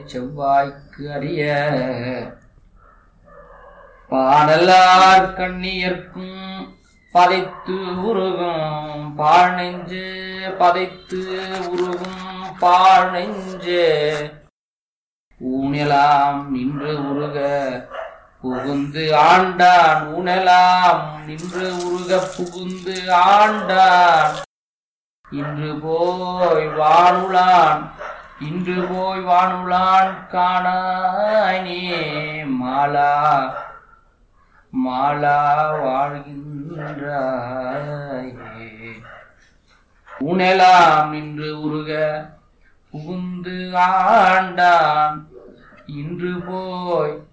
செவ்வாய்க்கு அறிய பாடலார் கண்ணியர்க்கும் பதைத்து உருகும் பாழ் நெஞ்சு பதைத்து உருகும் பாழ் நெஞ்சு ஊனெலாம் நின்று உருக புகுந்து ஆண்டான் ஊனெலாம் நின்று உருக புகுந்து ஆண்டான் இன்று போய் வானுலான் இன்று போய் வானுலான் காணாய் நீ மாலா மாலா வாழ்கின்றாயே உணலாம் நின்று உருக புகுந்து ஆண்டான் இன்று போய்